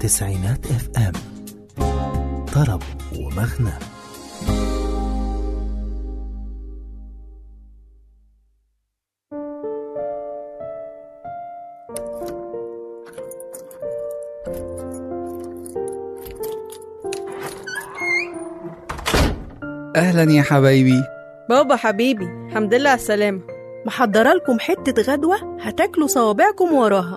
تسعينات اف ام طرب ومغنى أهلا يا حبايبي بابا حبيبي الحمد لله على السلامة محضرة لكم حتة غدوة هتاكلوا صوابعكم وراها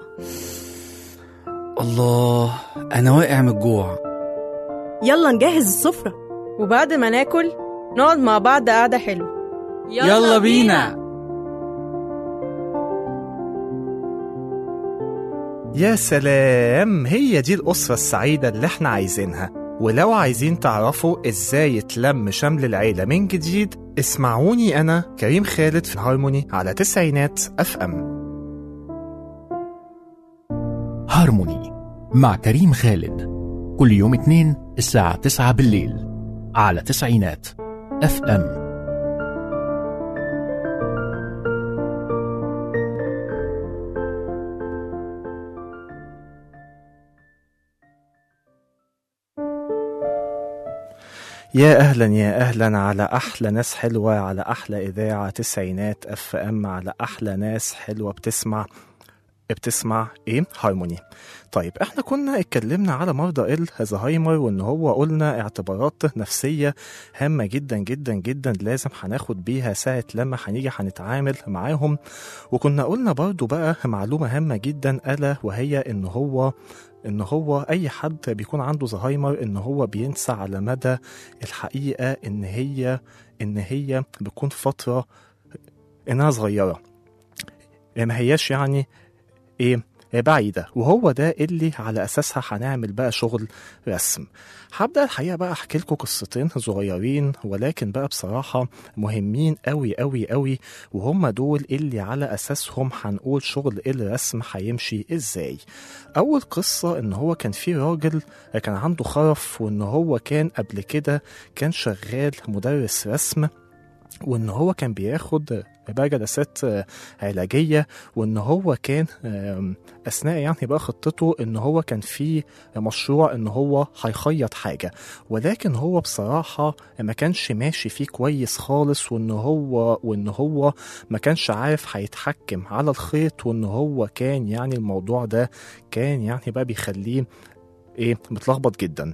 الله أنا واقع من الجوع يلا نجهز السفرة وبعد ما ناكل نقعد مع بعض قعدة حلوة يلا بينا يا سلام هي دي الأسرة السعيدة اللي احنا عايزينها ولو عايزين تعرفوا ازاي يتلم شمل العيلة من جديد اسمعوني أنا كريم خالد في هارموني على تسعينات أف أم هارموني مع كريم خالد كل يوم اثنين الساعة 9 بالليل على تسعينات اف ام يا أهلا يا أهلا على أحلى ناس حلوة على أحلى إذاعة تسعينات أف أم على أحلى ناس حلوة بتسمع بتسمع ايه هارموني طيب احنا كنا اتكلمنا على مرضى الزهايمر وان هو قلنا اعتبارات نفسية هامة جدا جدا جدا لازم هناخد بيها ساعة لما هنيجي هنتعامل معاهم وكنا قلنا برضو بقى معلومة هامة جدا ألا وهي ان هو ان هو اي حد بيكون عنده زهايمر ان هو بينسى على مدى الحقيقة ان هي ان هي بتكون فترة انها صغيرة ما هياش يعني ايه بعيدة وهو ده اللي على أساسها هنعمل بقى شغل رسم هبدأ الحقيقة بقى أحكي لكم قصتين صغيرين ولكن بقى بصراحة مهمين أوي أوي أوي وهم دول اللي على أساسهم هنقول شغل الرسم هيمشي إزاي أول قصة إن هو كان في راجل كان عنده خرف وإن هو كان قبل كده كان شغال مدرس رسم وان هو كان بياخد بقى جلسات علاجيه وان هو كان اثناء يعني بقى خطته ان هو كان في مشروع ان هو هيخيط حاجه ولكن هو بصراحه ما كانش ماشي فيه كويس خالص وان هو وان هو ما كانش عارف هيتحكم على الخيط وان هو كان يعني الموضوع ده كان يعني بقى بيخليه ايه متلخبط جدا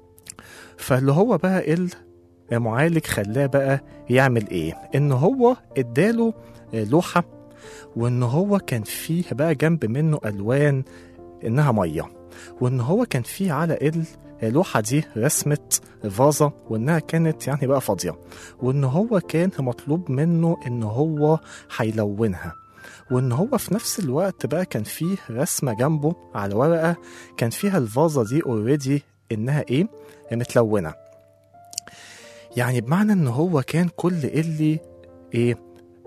فاللي هو بقى ال معالج خلاه بقى يعمل ايه ان هو اداله لوحة وان هو كان فيه بقى جنب منه الوان انها مية وان هو كان فيه على اللوحة دي رسمة فازة وانها كانت يعني بقى فاضية وان هو كان مطلوب منه ان هو هيلونها وان هو في نفس الوقت بقى كان فيه رسمة جنبه على ورقة كان فيها الفازة دي اوريدي انها ايه متلونة يعني بمعنى ان هو كان كل اللي ايه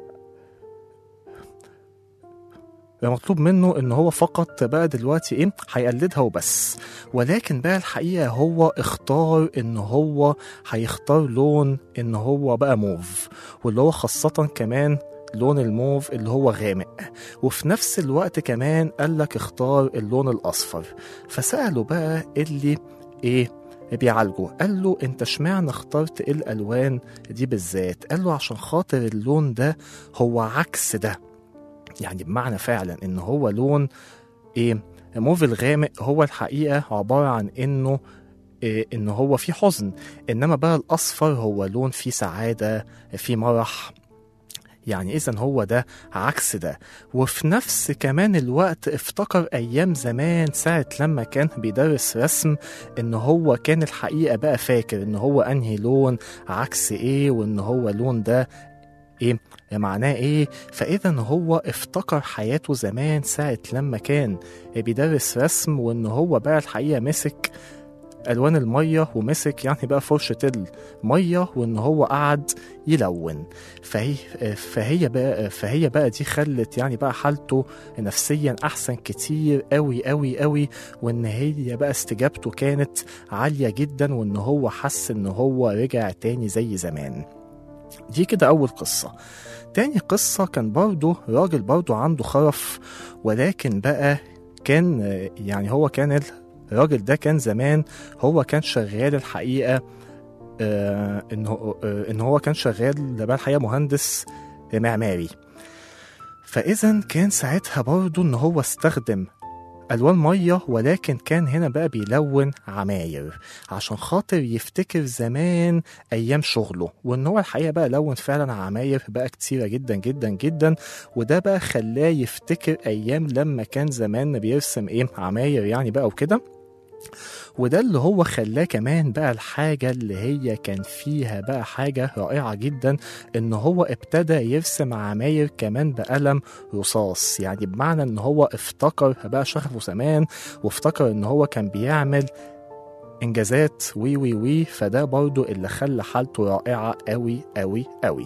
مطلوب منه ان هو فقط بقى دلوقتي ايه هيقلدها وبس ولكن بقى الحقيقه هو اختار ان هو هيختار لون ان هو بقى موف واللي هو خاصه كمان لون الموف اللي هو غامق وفي نفس الوقت كمان قال لك اختار اللون الاصفر فساله بقى اللي ايه بيعالجه قال له انت اشمعنى اخترت الالوان دي بالذات قال له عشان خاطر اللون ده هو عكس ده يعني بمعنى فعلا ان هو لون ايه موف الغامق هو الحقيقه عباره عن انه إيه ان هو فيه حزن انما بقى الاصفر هو لون فيه سعاده فيه مرح يعني إذا هو ده عكس ده وفي نفس كمان الوقت افتكر أيام زمان ساعة لما كان بيدرس رسم إن هو كان الحقيقة بقى فاكر إن هو أنهي لون عكس إيه وإن هو لون ده ايه معناه ايه فاذا هو افتكر حياته زمان ساعه لما كان بيدرس رسم وان هو بقى الحقيقه مسك الوان الميه ومسك يعني بقى فرشه الميه وان هو قعد يلون فهي فهي بقى فهي بقى دي خلت يعني بقى حالته نفسيا احسن كتير قوي قوي قوي وان هي بقى استجابته كانت عاليه جدا وان هو حس ان هو رجع تاني زي زمان دي كده اول قصه تاني قصة كان برضه راجل برضه عنده خرف ولكن بقى كان يعني هو كان الراجل ده كان زمان هو كان شغال الحقيقة آه إن هو آه إن هو كان شغال ده بقى الحقيقة مهندس معماري فإذا كان ساعتها برضه إن هو استخدم ألوان مية ولكن كان هنا بقى بيلون عماير عشان خاطر يفتكر زمان أيام شغله وإن هو الحقيقة بقى لون فعلا عماير بقى كتيرة جدا جدا جدا وده بقى خلاه يفتكر أيام لما كان زمان بيرسم إيه عماير يعني بقى وكده وده اللي هو خلاه كمان بقى الحاجة اللي هي كان فيها بقى حاجة رائعة جدا إن هو ابتدى يرسم عماير كمان بقلم رصاص يعني بمعنى إن هو افتكر بقى شغفه زمان وافتكر إن هو كان بيعمل إنجازات وي وي وي فده برضو اللي خلى حالته رائعة أوي أوي أوي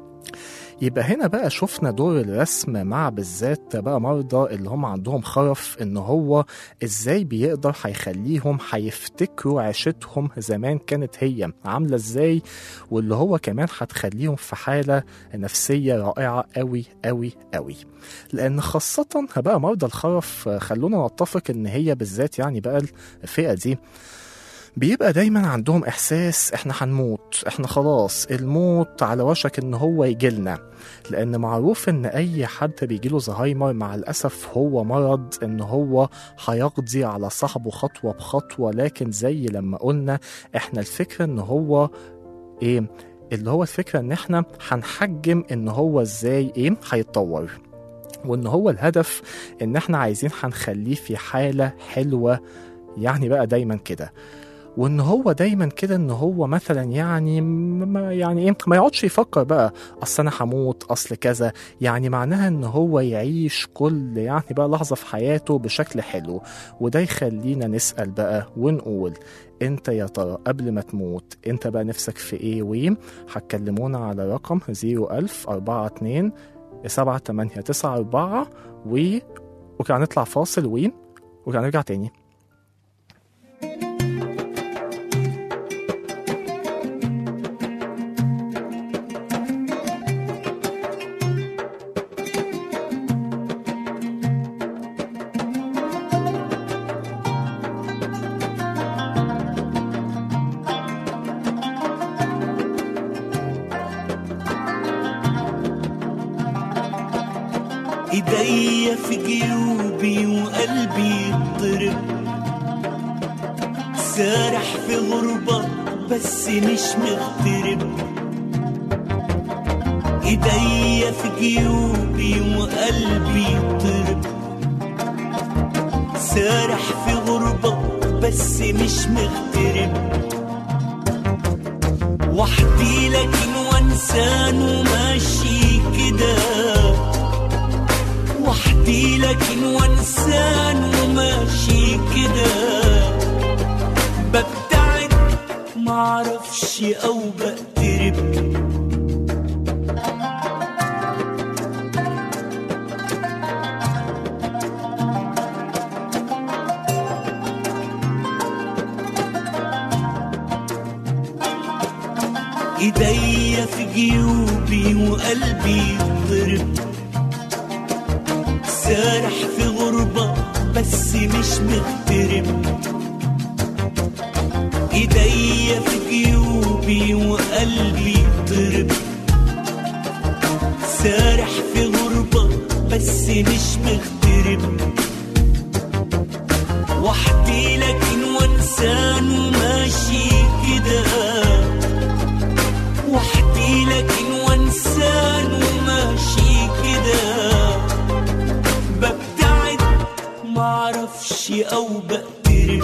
يبقى هنا بقى شفنا دور الرسم مع بالذات بقى مرضى اللي هم عندهم خرف ان هو ازاي بيقدر هيخليهم هيفتكروا عيشتهم زمان كانت هي عامله ازاي واللي هو كمان هتخليهم في حاله نفسيه رائعه قوي قوي قوي لان خاصه بقى مرضى الخرف خلونا نتفق ان هي بالذات يعني بقى الفئه دي بيبقى دايما عندهم احساس احنا هنموت احنا خلاص الموت على وشك ان هو يجيلنا لان معروف ان اي حد بيجيله زهايمر مع الاسف هو مرض ان هو هيقضي على صاحبه خطوه بخطوه لكن زي لما قلنا احنا الفكره ان هو ايه اللي هو الفكره ان احنا هنحجم ان هو ازاي ايه هيتطور وان هو الهدف ان احنا عايزين هنخليه في حاله حلوه يعني بقى دايما كده وان هو دايما كده ان هو مثلا يعني ما يعني ايه ما يقعدش يفكر بقى اصل انا هموت اصل كذا يعني معناها ان هو يعيش كل يعني بقى لحظه في حياته بشكل حلو وده يخلينا نسال بقى ونقول انت يا ترى قبل ما تموت انت بقى نفسك في ايه وين هتكلمونا على رقم 01000 42 7 8 9 4 و وكان هنطلع فاصل وين وكان هنرجع تاني ايديا في جيوبي وقلبي يضرب سارح في غربة بس مش مغترب ايديا في جيوبي وقلبي يضرب سارح في غربة بس مش مغترب وحدي لكن وانسان وماشي كده وحدي لكن وانسان وماشي كده ببتعد معرفش او بقترب ايديا في جيوبي وقلبي يضرب سارح في غربة بس مش مغترب ايديا في جيوبي وقلبي ضرب سارح في غربة بس مش مغترب وحدي لكن وانسان وماشي كده وحدي لكن وانسان وماشي كده ببتعد معرفش او بقترب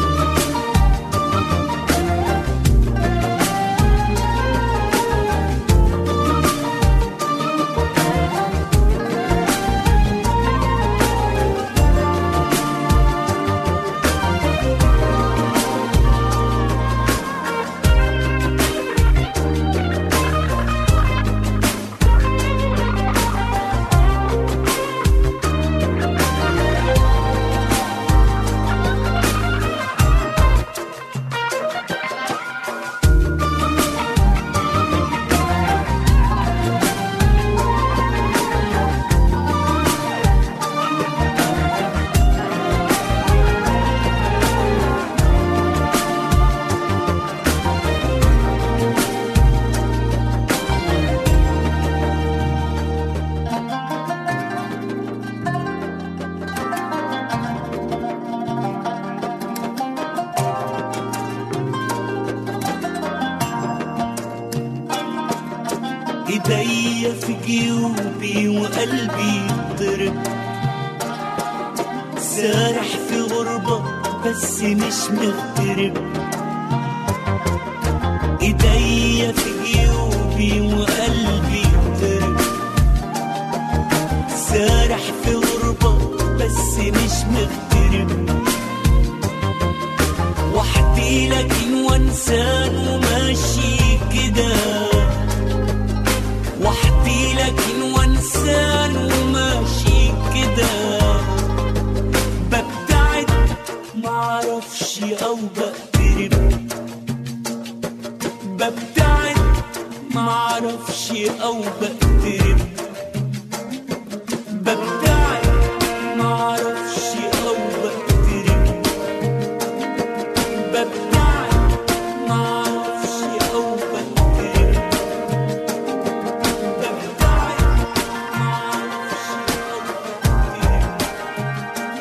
ايديا في جيوبي وقلبي ضرب سارح في غربة بس مش مغترب ايديا في جيوبي وقلبي ضرب سارح في غربة بس مش مغترب وحدي لكن وانسان وماشي كده وحدي لكن وانسان وماشي كده ببتعد معرفش او بقترب ببتعد معرفش او بقترب ببتعد معرفش او بقترب ببتعد معرفش او بقترب ببتعد معرفش او بقترب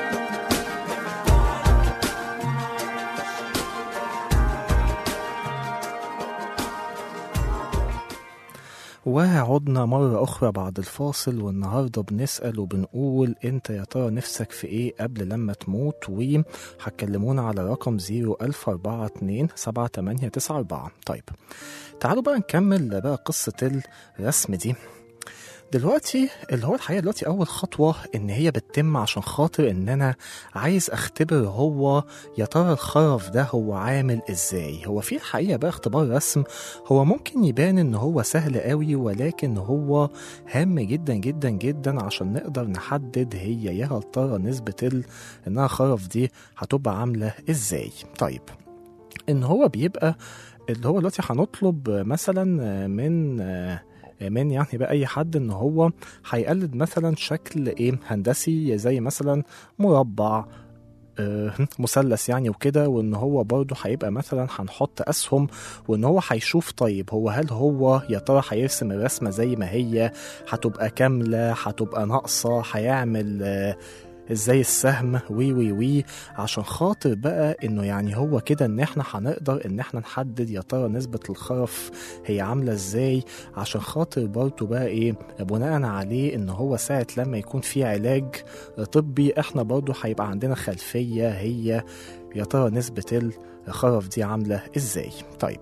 وعدنا مرة أخرى بعد الفاصل والنهاردة بنسأل وبنقول أنت يا ترى نفسك في إيه قبل لما تموت وهتكلمونا على رقم 01042 7894 طيب تعالوا بقى نكمل بقى قصة الرسم دي دلوقتي اللي هو الحقيقه دلوقتي اول خطوه ان هي بتتم عشان خاطر ان انا عايز اختبر هو يا ترى الخرف ده هو عامل ازاي هو في الحقيقه بقى اختبار رسم هو ممكن يبان ان هو سهل قوي ولكن هو هام جدا جدا جدا عشان نقدر نحدد هي يا هل ترى نسبه ال... انها خرف دي هتبقى عامله ازاي طيب ان هو بيبقى اللي هو دلوقتي هنطلب مثلا من من يعني بقى اي حد ان هو هيقلد مثلا شكل ايه هندسي زي مثلا مربع آه، مثلث يعني وكده وان هو برضه هيبقى مثلا هنحط اسهم وان هو هيشوف طيب هو هل هو يا ترى هيرسم الرسمه زي ما هي هتبقى كامله هتبقى ناقصه هيعمل آه، ازاي السهم وي وي وي عشان خاطر بقى انه يعني هو كده ان احنا هنقدر ان احنا نحدد يا ترى نسبة الخرف هي عاملة ازاي عشان خاطر برضه بقى ايه بناء عليه ان هو ساعة لما يكون في علاج طبي احنا برضه هيبقى عندنا خلفية هي يا ترى نسبة الخرف دي عاملة ازاي طيب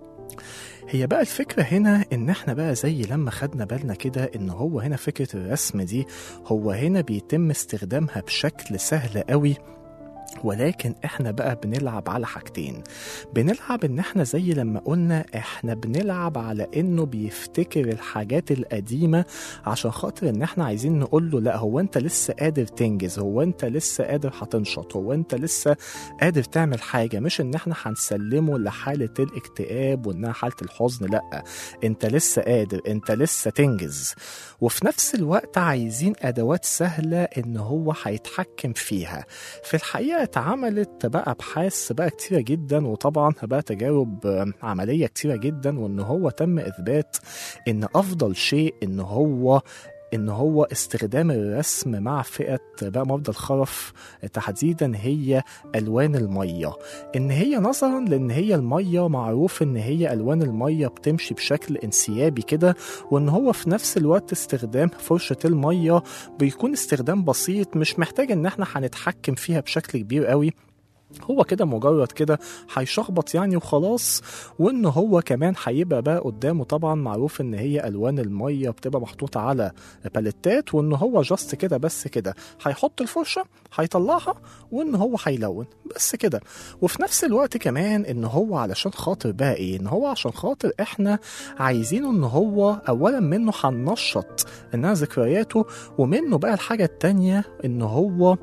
هي بقى الفكرة هنا إن إحنا بقى زي لما خدنا بالنا كده إن هو هنا فكرة الرسم دي هو هنا بيتم استخدامها بشكل سهل قوي ولكن احنا بقى بنلعب على حاجتين بنلعب ان احنا زي لما قلنا احنا بنلعب على انه بيفتكر الحاجات القديمة عشان خاطر ان احنا عايزين نقول له لا هو انت لسه قادر تنجز هو انت لسه قادر هتنشط هو انت لسه قادر تعمل حاجة مش ان احنا هنسلمه لحالة الاكتئاب وانها حالة الحزن لا انت لسه قادر انت لسه تنجز وفي نفس الوقت عايزين ادوات سهلة ان هو هيتحكم فيها في الحقيقة اتعملت بقى ابحاث بقى كتيرة جدا وطبعا بقى تجارب عملية كتيرة جدا وان هو تم اثبات ان افضل شيء ان هو ان هو استخدام الرسم مع فئه بقى مرضى الخرف تحديدا هي الوان الميه ان هي نظرا لان هي الميه معروف ان هي الوان الميه بتمشي بشكل انسيابي كده وان هو في نفس الوقت استخدام فرشه الميه بيكون استخدام بسيط مش محتاج ان احنا هنتحكم فيها بشكل كبير قوي هو كده مجرد كده هيشخبط يعني وخلاص وان هو كمان هيبقى بقى قدامه طبعا معروف ان هي الوان الميه بتبقى محطوطه على باليتات وان هو جاست كده بس كده هيحط الفرشه هيطلعها وان هو هيلون بس كده وفي نفس الوقت كمان ان هو علشان خاطر بقى ايه ان هو عشان خاطر احنا عايزينه ان هو اولا منه هننشط انها ذكرياته ومنه بقى الحاجه التانيه ان هو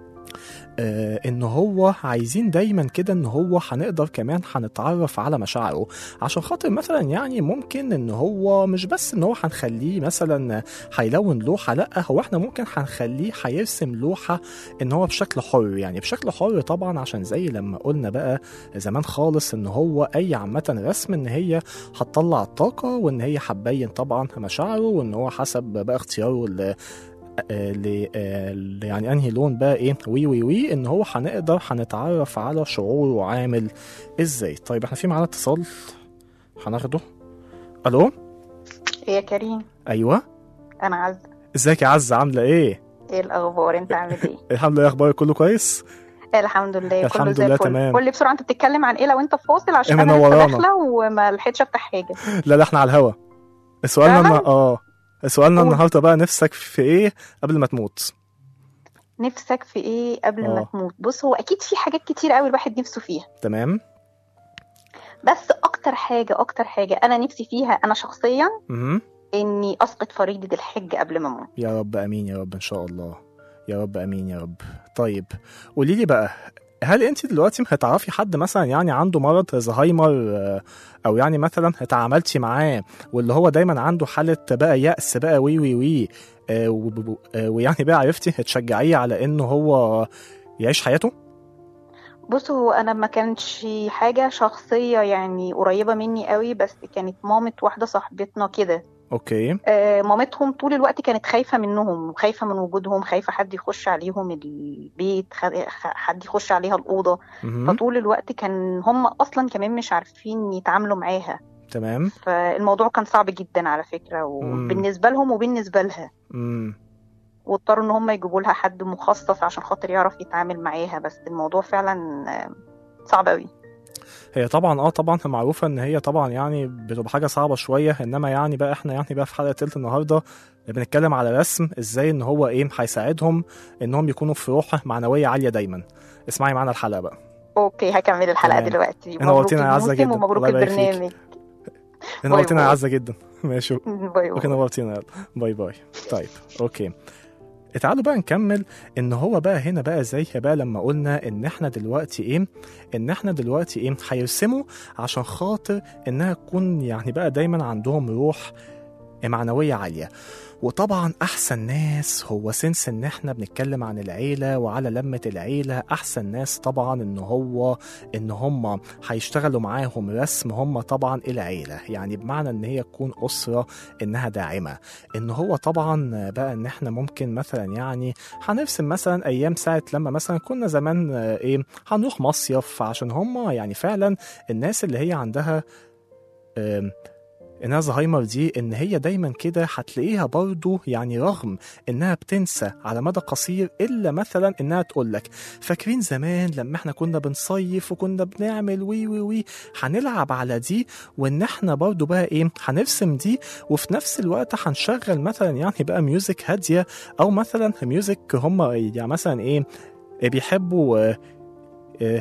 آه ان هو عايزين دايما كده ان هو هنقدر كمان هنتعرف على مشاعره عشان خاطر مثلا يعني ممكن ان هو مش بس ان هو هنخليه مثلا هيلون لوحه لا هو احنا ممكن هنخليه هيرسم لوحه ان هو بشكل حر يعني بشكل حر طبعا عشان زي لما قلنا بقى زمان خالص ان هو اي عامه رسم ان هي هتطلع الطاقه وان هي هتبين طبعا مشاعره وان هو حسب بقى اختياره ل ل يعني انهي لون بقى ايه وي وي وي ان هو هنقدر هنتعرف على شعوره عامل ازاي طيب احنا في معانا اتصال هناخده الو يا كريم ايوه انا عزة ازيك يا عزه عامله ايه ايه الاخبار انت عامل ايه الحمد لله اخبارك كله كويس الحمد لله الحمد كله زي لله الفل تمام. قول لي بسرعه انت بتتكلم عن ايه لو انت فاصل عشان إيه انا لسه منورانا. داخله وما لحقتش افتح حاجه لا لا احنا على الهوا سؤالنا فعلاً؟ النا- اه سؤالنا قول. النهارده بقى نفسك في ايه قبل ما تموت نفسك في ايه قبل ما آه. تموت بص هو اكيد في حاجات كتير قوي الواحد نفسه فيها تمام بس اكتر حاجه اكتر حاجه انا نفسي فيها انا شخصيا مهم. اني اسقط فريضه الحج قبل ما اموت يا رب امين يا رب ان شاء الله يا رب امين يا رب طيب قولي لي بقى هل انت دلوقتي هتعرفي حد مثلا يعني عنده مرض زهايمر آه، او يعني مثلا اتعاملتي معاه واللي هو دايما عنده حاله بقى يأس بقى وي وي وي آه، وب- آه، ويعني بقى عرفتي تشجعيه على انه هو يعيش حياته بص هو انا ما كانش حاجه شخصيه يعني قريبه مني قوي بس كانت مامة واحده صاحبتنا كده اوكي آه، مامتهم طول الوقت كانت خايفة منهم خايفة من وجودهم خايفة حد يخش عليهم البيت خ- خ- حد يخش عليها الأوضة مهم. فطول الوقت كان هم أصلا كمان مش عارفين يتعاملوا معاها تمام فالموضوع كان صعب جدا على فكرة وبالنسبة لهم وبالنسبة لها مم. واضطروا ان هم يجيبوا لها حد مخصص عشان خاطر يعرف يتعامل معاها بس الموضوع فعلا آه، صعب قوي هي طبعا اه طبعا معروفه ان هي طبعا يعني بتبقى حاجه صعبه شويه انما يعني بقى احنا يعني بقى في حلقه تلت النهارده بنتكلم على رسم ازاي ان هو ايه هيساعدهم انهم يكونوا في روح معنويه عاليه دايما اسمعي معانا الحلقه بقى اوكي هكمل الحلقة تمام. دلوقتي مبروك نورتينا يا عزة الموسم جدا. ومبروك الله يبارك فيك. البرنامج نورتينا يا باي. عزه جدا ماشي باي اوكي باي نورتينا يلا باي باي طيب اوكي تعالوا بقى نكمل ان هو بقى هنا بقى زي بقى لما قلنا ان احنا دلوقتي ايه ان احنا دلوقتي ايه هيرسموا عشان خاطر انها تكون يعني بقى دايما عندهم روح معنوية عالية وطبعا احسن ناس هو سنس ان احنا بنتكلم عن العيلة وعلى لمة العيلة احسن ناس طبعا ان هو ان هم هيشتغلوا معاهم رسم هم طبعا العيلة يعني بمعنى ان هي تكون اسرة انها داعمة ان هو طبعا بقى ان احنا ممكن مثلا يعني هنرسم مثلا ايام ساعة لما مثلا كنا زمان آه، ايه هنروح مصيف عشان هم يعني فعلا الناس اللي هي عندها آم، انها زهايمر دي ان هي دايما كده هتلاقيها برضو يعني رغم انها بتنسى على مدى قصير الا مثلا انها تقول لك فاكرين زمان لما احنا كنا بنصيف وكنا بنعمل وي وي وي هنلعب على دي وان احنا برضو بقى ايه هنرسم دي وفي نفس الوقت هنشغل مثلا يعني بقى ميوزك هاديه او مثلا ميوزك هم يعني مثلا ايه بيحبوا آه، آه،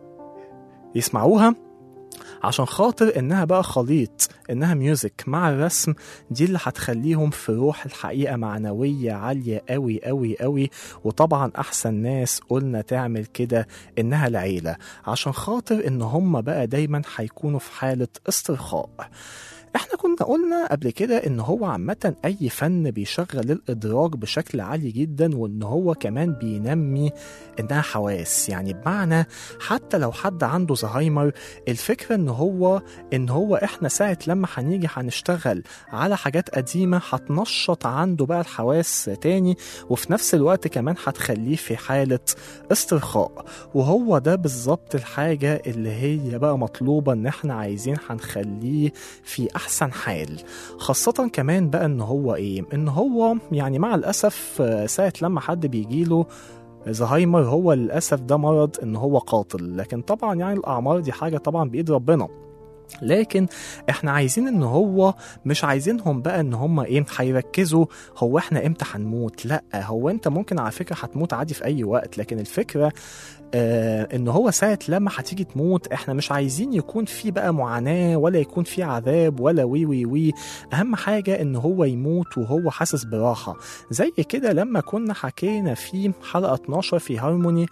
يسمعوها عشان خاطر انها بقى خليط انها ميوزك مع الرسم دي اللي هتخليهم في روح الحقيقه معنويه عاليه قوي قوي قوي وطبعا احسن ناس قلنا تعمل كده انها العيله عشان خاطر ان هم بقى دايما هيكونوا في حاله استرخاء احنا كنا قلنا قبل كده ان هو عامة اي فن بيشغل الادراك بشكل عالي جدا وان هو كمان بينمي انها حواس يعني بمعنى حتى لو حد عنده زهايمر الفكرة ان هو ان هو احنا ساعة لما هنيجي هنشتغل على حاجات قديمة هتنشط عنده بقى الحواس تاني وفي نفس الوقت كمان هتخليه في حالة استرخاء وهو ده بالظبط الحاجة اللي هي بقى مطلوبة ان احنا عايزين هنخليه في احسن حال خاصة كمان بقى ان هو ايه ان هو يعني مع الاسف آه، ساعة لما حد بيجيله زهايمر هو للاسف ده مرض ان هو قاتل لكن طبعا يعني الاعمار دي حاجة طبعا بايد ربنا لكن احنا عايزين ان هو مش عايزينهم بقى ان هم ايه هيركزوا هو احنا امتى هنموت لا هو انت ممكن على فكره هتموت عادي في اي وقت لكن الفكره آه ان هو ساعه لما هتيجي تموت احنا مش عايزين يكون في بقى معاناه ولا يكون في عذاب ولا وي وي وي اهم حاجه ان هو يموت وهو حاسس براحه زي كده لما كنا حكينا في حلقه 12 في هارموني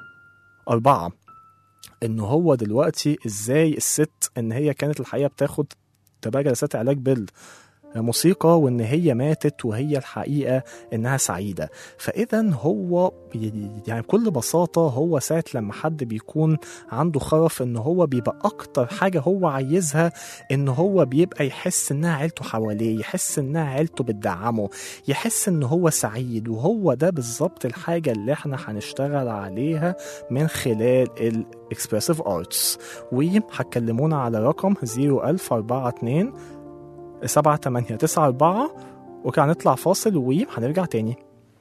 أربعة إن هو دلوقتي إزاي الست إن هي كانت الحقيقة بتاخد تبقى جلسات علاج بال موسيقى وان هي ماتت وهي الحقيقه انها سعيده فاذا هو يعني بكل بساطه هو ساعه لما حد بيكون عنده خرف ان هو بيبقى اكتر حاجه هو عايزها ان هو بيبقى يحس انها عيلته حواليه يحس انها عيلته بتدعمه يحس ان هو سعيد وهو ده بالظبط الحاجه اللي احنا هنشتغل عليها من خلال الاكسبرسيف ارتس وهتكلمونا على رقم 01042 سبعة تمانية تسعة أربعة وكان هنطلع فاصل وهنرجع تاني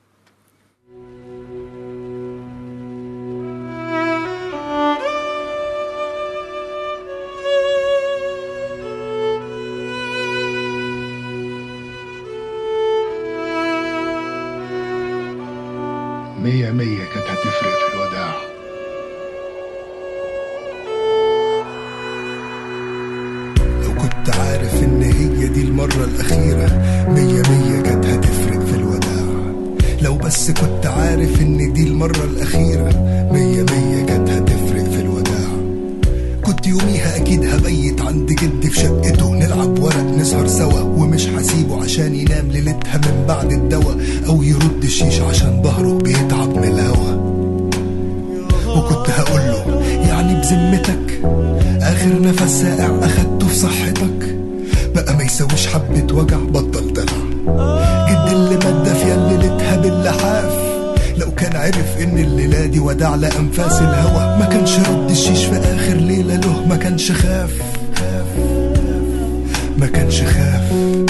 مية مية كانت هتفرق في الوداع لو كنت عارف ان هي دي المرة الأخيرة مية مية كانت هتفرق في الوداع لو بس كنت عارف ان دي المرة الأخيرة مية مية كانت هتفرق في الوداع كنت يوميها أكيد هبيت عند جدي في شقته نلعب ورق نسهر سوا ومش هسيبه عشان ينام ليلتها من بعد الدواء أو يرد الشيش عشان ظهره بيتعب من الهوا وكنت هقوله يعني بذمتك اخر نفس ساقع اخدته في صحتك بقى ما يسويش حبة وجع بطل دلع جد اللي مادة في ليلتها باللحاف لو كان عرف ان الليلة دي وداع لأنفاس الهوى ما كانش رد الشيش في اخر ليلة له ما كانش خاف ما كانش خاف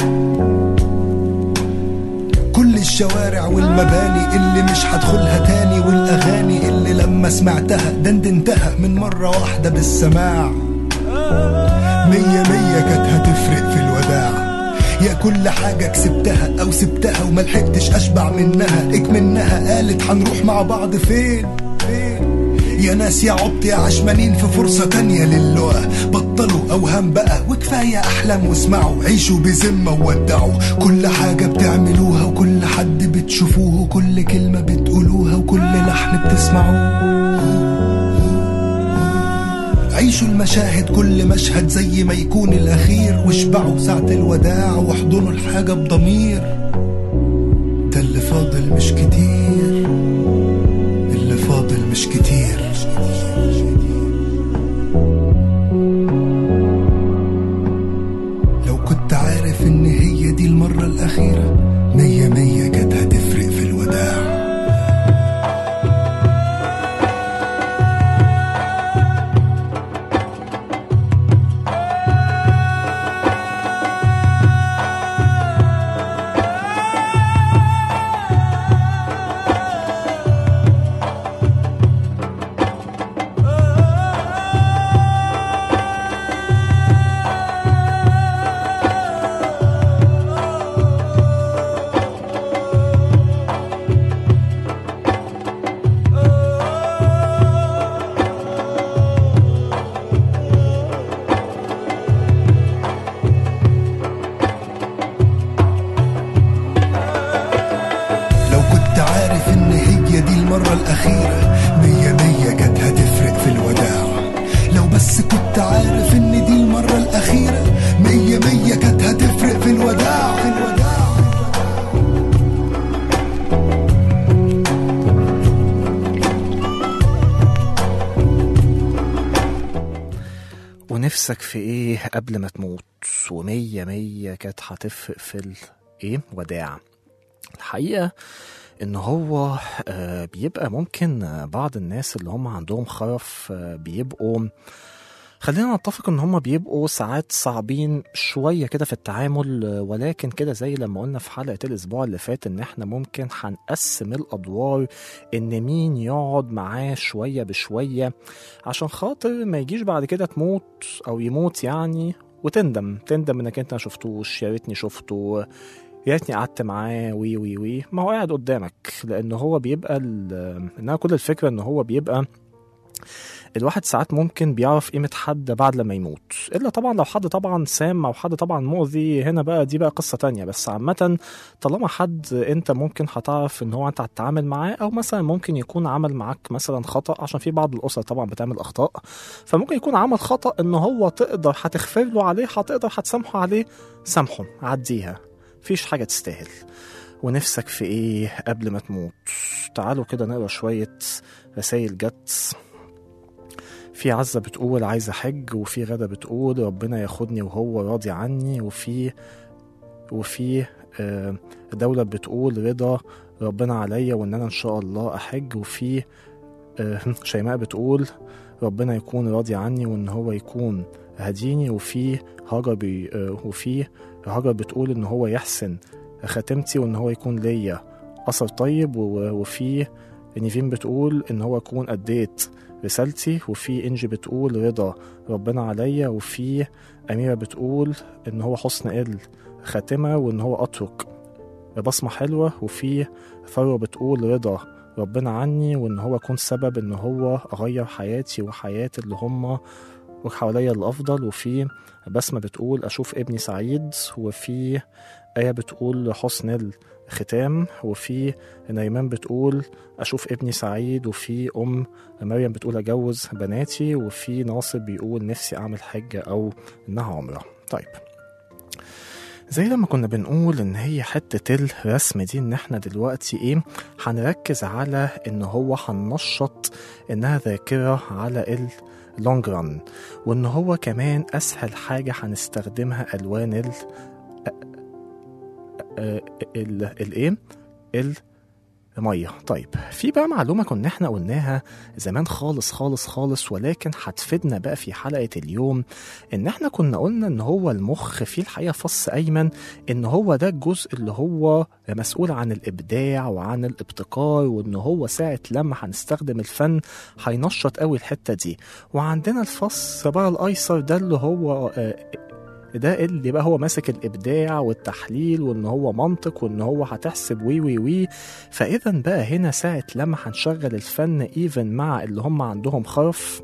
كل الشوارع والمباني اللي مش هدخلها تاني والاغاني اللي لما سمعتها دندنتها من مرة واحدة بالسماع مية مية كانت هتفرق في الوداع يا كل حاجة كسبتها أو سبتها وملحقتش أشبع منها اكمنها قالت هنروح مع بعض فين فين يا ناس يا عبط يا عشمانين في فرصة تانية للقى بطلوا أوهام بقى وكفاية أحلام واسمعوا عيشوا بذمة وودعوا كل حاجة بتعملوها وكل حد بتشوفوه وكل كلمة بتقولوها وكل لحن بتسمعوه عيشوا المشاهد كل مشهد زي ما يكون الأخير واشبعوا ساعة الوداع واحضنوا الحاجة بضمير ده اللي فاضل مش كتير اللي فاضل مش كتير لو كنت عارف ان هي دي المرة الأخيرة مية مية كانت هتفرق في الوداع لو كنت عارف ان هي دي المرة الأخيرة مية مية كانت هتفرق في الوداع لو بس كنت عارف ان دي المرة الأخيرة مية مية كانت هتفرق في الوداع في الوداع ونفسك في ايه قبل ما تموت ومية مية كانت هتفرق في ال ايه وداع الحقيقة ان هو آه، بيبقى ممكن آه، بعض الناس اللي هم عندهم خرف آه، بيبقوا خلينا نتفق ان هم بيبقوا ساعات صعبين شوية كده في التعامل آه، ولكن كده زي لما قلنا في حلقة الاسبوع اللي فات ان احنا ممكن هنقسم الادوار ان مين يقعد معاه شوية بشوية عشان خاطر ما يجيش بعد كده تموت او يموت يعني وتندم تندم انك انت ما شفتوش يا ريتني شفته يا ريتني قعدت معاه وي وي وي ما هو قاعد قدامك لان هو بيبقى ال- انها كل الفكره ان هو بيبقى الواحد ساعات ممكن بيعرف قيمة حد بعد لما يموت إلا طبعا لو حد طبعا سام أو حد طبعا مؤذي هنا بقى دي بقى قصة تانية بس عامة طالما حد أنت ممكن هتعرف إن هو أنت هتتعامل معاه أو مثلا ممكن يكون عمل معاك مثلا خطأ عشان في بعض الأسر طبعا بتعمل أخطاء فممكن يكون عمل خطأ إن هو تقدر هتغفر له عليه هتقدر هتسامحه عليه سامحه عديها مفيش حاجة تستاهل ونفسك في ايه قبل ما تموت تعالوا كده نقرا شوية رسايل جت في عزة بتقول عايزة حج وفي غدا بتقول ربنا ياخدني وهو راضي عني وفي وفي آه، دولة بتقول رضا ربنا عليا وان انا ان شاء الله احج وفي آه، شيماء بتقول ربنا يكون راضي عني وان هو يكون هديني وفي هاجر بي آه، وفي هاجر بتقول إن هو يحسن خاتمتي وإن هو يكون ليا أثر طيب و- وفي نيفين بتقول إن هو أكون أديت رسالتي وفي إنجي بتقول رضا ربنا عليا وفي أميرة بتقول إن هو حسن الخاتمة وإن هو أترك بصمة حلوة وفي ثروة بتقول رضا ربنا عني وإن هو أكون سبب إن هو أغير حياتي وحياة اللي هم وحواليا الأفضل وفي بسمة بتقول أشوف ابني سعيد وفي آية بتقول حسن الختام وفي نايمان بتقول أشوف ابني سعيد وفي أم مريم بتقول أجوز بناتي وفي ناصر بيقول نفسي أعمل حجة أو إنها عمرة طيب زي لما كنا بنقول ان هي حتة الرسم دي ان احنا دلوقتي ايه هنركز على ان هو هننشط انها ذاكرة على اللونج ران وان هو كمان اسهل حاجة هنستخدمها الوان ال ال الايه المية طيب في بقى معلومة كنا احنا قلناها زمان خالص خالص خالص ولكن هتفيدنا بقى في حلقة اليوم ان احنا كنا قلنا ان هو المخ فيه الحقيقة فص ايمن ان هو ده الجزء اللي هو مسؤول عن الابداع وعن الابتكار وان هو ساعة لما هنستخدم الفن هينشط قوي الحتة دي وعندنا الفص بقى الايسر ده اللي هو آه، ده اللي بقى هو ماسك الابداع والتحليل وان هو منطق وان هو هتحسب وي وي وي فاذا بقى هنا ساعه لما هنشغل الفن ايفن مع اللي هم عندهم خرف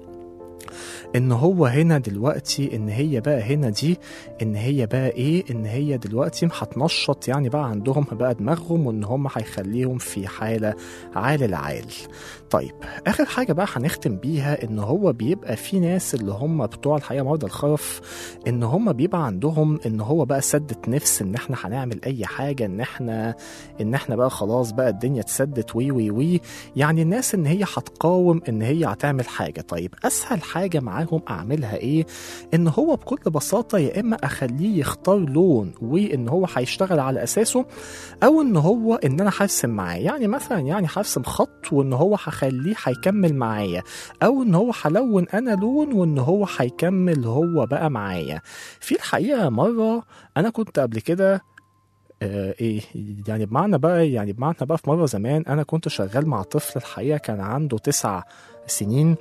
ان هو هنا دلوقتي ان هي بقى هنا دي ان هي بقى ايه ان هي دلوقتي هتنشط يعني بقى عندهم بقى دماغهم وان هم هيخليهم في حاله عال العال طيب اخر حاجه بقى هنختم بيها ان هو بيبقى في ناس اللي هم بتوع الحقيقه مرضى الخرف ان هم بيبقى عندهم ان هو بقى سدة نفس ان احنا هنعمل اي حاجه ان احنا ان احنا بقى خلاص بقى الدنيا اتسدت وي وي وي يعني الناس ان هي هتقاوم ان هي هتعمل حاجه طيب اسهل حاجه معاهم اعملها ايه ان هو بكل بساطه يا اما اخليه يختار لون وان هو هيشتغل على اساسه او ان هو ان انا هرسم معاه يعني مثلا يعني هرسم خط وان هو هخليه هيكمل معايا او ان هو هلون انا لون وان هو هيكمل هو بقى معايا في الحقيقه مره انا كنت قبل كده آه ايه يعني بمعنى بقى يعني بمعنى بقى في مره زمان انا كنت شغال مع طفل الحقيقه كان عنده تسع سنين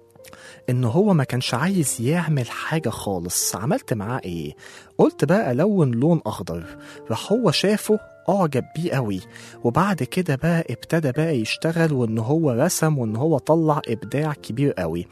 ان هو ما كانش عايز يعمل حاجه خالص عملت معاه ايه قلت بقى الون لون اخضر راح هو شافه اعجب بيه قوي وبعد كده بقى ابتدى بقى يشتغل وان هو رسم وان هو طلع ابداع كبير قوي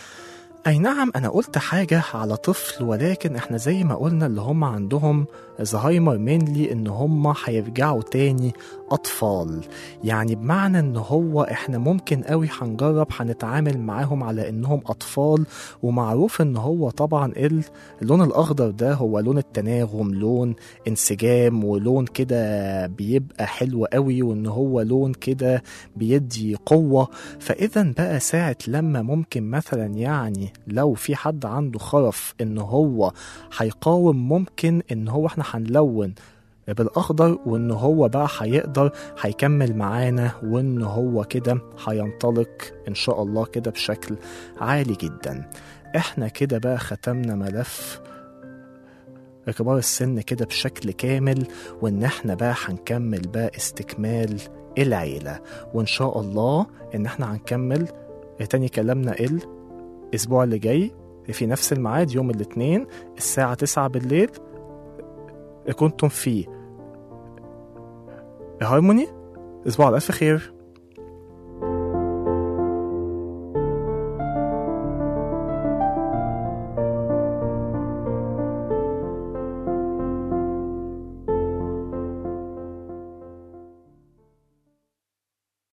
اي نعم انا قلت حاجة على طفل ولكن احنا زي ما قلنا اللي هم عندهم زهايمر مينلي ان هم هيرجعوا تاني اطفال يعني بمعنى ان هو احنا ممكن قوي هنجرب هنتعامل معاهم على انهم اطفال ومعروف ان هو طبعا ال- اللون الاخضر ده هو لون التناغم لون انسجام ولون كده بيبقى حلو قوي وان هو لون كده بيدي قوة فاذا بقى ساعة لما ممكن مثلا يعني لو في حد عنده خرف ان هو هيقاوم ممكن ان هو احنا هنلون بالاخضر وان هو بقى هيقدر هيكمل معانا وان هو كده هينطلق ان شاء الله كده بشكل عالي جدا احنا كده بقى ختمنا ملف كبار السن كده بشكل كامل وان احنا بقى هنكمل بقى استكمال العيلة وان شاء الله ان احنا هنكمل تاني كلامنا الاسبوع اللي جاي في نفس الميعاد يوم الاثنين الساعة 9 بالليل كنتم في هارموني اسبوع على الف خير